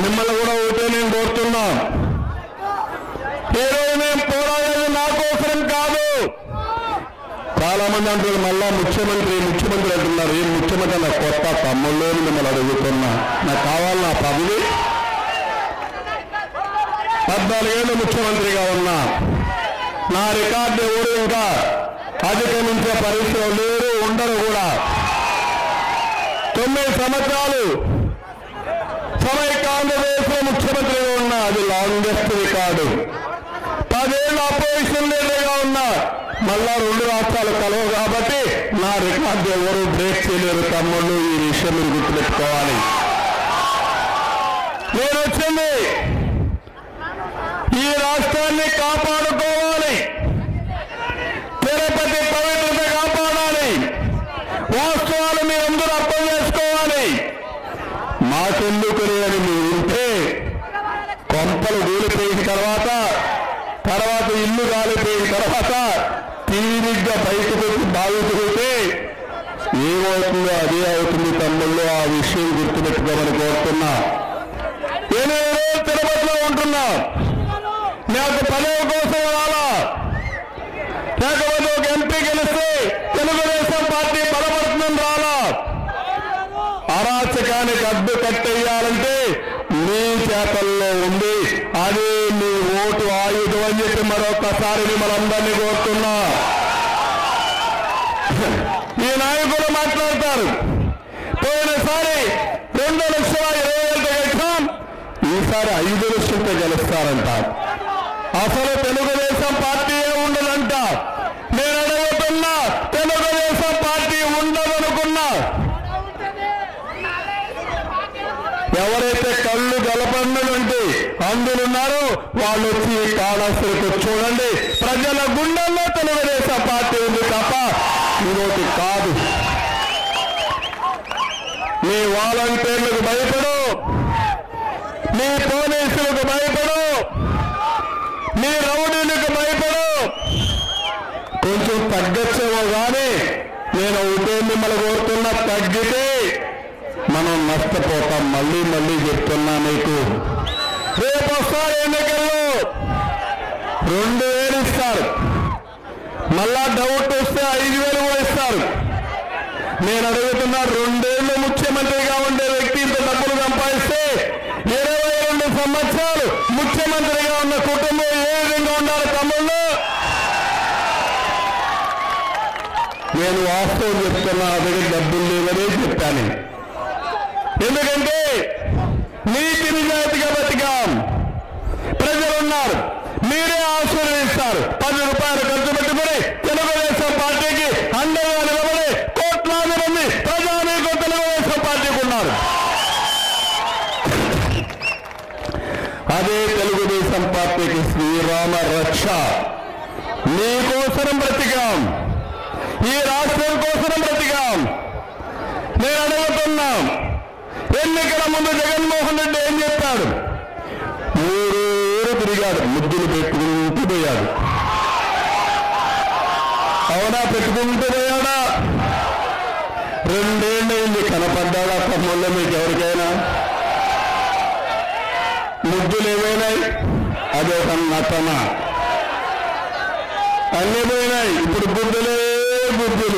మిమ్మల్ని కూడా ఒకటే నేను కోరుతున్నా ఈరోజు మేము పోరాడేది నా కోసం కాదు చాలా మంది అంటారు మళ్ళా ముఖ్యమంత్రి ముఖ్యమంత్రి అంటున్నారు ఏం ముఖ్యమంత్రి నా కొత్త తమ్ముళ్ళు అని మిమ్మల్ని అడుగుతున్నా నాకు కావాలి నా పదవి పద్నాలుగేళ్ళు ముఖ్యమంత్రిగా ఉన్నా నా రికార్డు ఎవరు ఇంకా అధిగమించే పరిస్థితులు లేరు ఉండరు కూడా తొమ్మిది సంవత్సరాలు సమైక్య ఆంధ్రప్రదేశ్ లో ముఖ్యమంత్రిగా ఉన్నా అది లాంగెస్ట్ రికార్డు పదేళ్ళు అపోజిషన్ లీడర్గా ఉన్నా మళ్ళా రెండు రాష్ట్రాలు కలవు కాబట్టి నా రికార్డు ఎవరు బ్రేక్ చేయలేరు తమ్ముళ్ళు ఈ విషయం మీరు గుర్తుపెట్టుకోవాలి నేను వచ్చింది ఈ రాష్ట్రాన్ని కాపాడుకోవాలి తిరుపతి పవిత్రత కాపాడాలి వాస్తవాలు మీరందరూ అర్థం చేసుకోవాలి మాకెందుకు లేదని మీరు ఉంటే కొంపలు కూలిపోయిన తర్వాత తర్వాత ఇల్లు కాలిపోయిన తర్వాత తీరిగ్గా బయటకు వచ్చి బాగుతుంటే ఏమవుతుందో అదే అవుతుంది తమ్ముళ్ళు ఆ విషయం గుర్తుపెట్టుకోమని కోరుతున్నా నేను ఈ రోజు తిరుపతిలో ఉంటున్నా నాకు పదవి కోసం రాలా లేకపోతే ఒక ఎంపీ గెలిస్తే తెలుగుదేశం పార్టీ బలపడుతుందని రాలా అరాచకానికి అడ్డు కట్టేయాలంటే మీ చేతల్లో ఉంది అదే మీ ఓటు ఆయుధం అని చెప్పి మరొకసారి మిమ్మల్ని అందరినీ కోరుతున్నా ఈ నాయకులు మాట్లాడతారు పోయినసారి రెండు లక్షల ఇరవై వేలతో గెలిచాం ఈసారి ఐదు లక్షలతో గెలుస్తారంట అసలు తెలుగుదేశం పార్టీ ఉండదంట నేను అడుగుతున్నా తెలుగుదేశం పార్టీ ఉండదనుకున్నా ఎవరైతే కళ్ళు గలపన్నటువంటి అందులున్నారో వాళ్ళు వచ్చి ఈ కాళాశ్రీకి చూడండి ప్రజల గుండెల్లో తెలుగుదేశం పార్టీ ఉంది తప్ప ఇంకోటి కాదు మీ వాలంటీర్లకు భయపడు మీ పోలీసులకు భయపడు మీ రౌడీలకు భయపడు కొంచెం తగ్గచ్చేమో కానీ నేను ఒకటే మిమ్మల్ని కోరుతున్నా తగ్గితే మనం నష్టపోతాం మళ్ళీ మళ్ళీ చెప్తున్నా నీకు రేపు వస్తారు ఎన్నికల్లో రెండు వేలు ఇస్తారు మళ్ళా డౌట్ వస్తే ఐదు వేలు కూడా ఇస్తారు నేను అడుగుతున్నా రెండేళ్లు ముఖ్యమంత్రిగా ఉండే వ్యక్తి ఇంత డబ్బులు సంపాదిస్తే ఇరవై రెండు సంవత్సరాలు ముఖ్యమంత్రిగా ఉన్న కుటుంబం ఏ విధంగా ఉండాలి తమ్ముళ్ళు నేను వాస్తవం చెప్తున్నా నా దగ్గర డబ్బులు లేవనే చెప్పాను ఎందుకంటే నీతి నిజాయితీగా బతికాం ప్రజలు ఉన్నారు మీరే ఆశీర్వదిస్తారు పది రూపాయలు ఖర్చు పెట్టుకుని తెలుగుదేశం పార్టీకి అండగా నిలబడి కోట్లాది మంది ప్రజానీకం తెలుగుదేశం పార్టీకి ఉన్నారు అదే తెలుగుదేశం పార్టీకి శ్రీరామ రక్ష మీకోసరం బ్రతికాం ఈ రాష్ట్రం కోసరం బ్రతికాం నేను అడుగుతున్నాం ఎన్నికల ముందు జగన్మోహన్ రెడ్డి ఏం చెప్పాడు ఊరూరు తిరిగాడు ముద్దులు పెట్టుకుంటూ పోయాడు అవునా పెట్టుకుంటూ పోయాడా రెండేళ్ళైంది కనపడ్డాడా తమ్ముళ్ళు మీకు ఎవరికైనా ముద్దులు ఏమైనాయి అదొక నటన అన్ని పోయినాయి ఇప్పుడు బుద్ధులే బుద్ధులు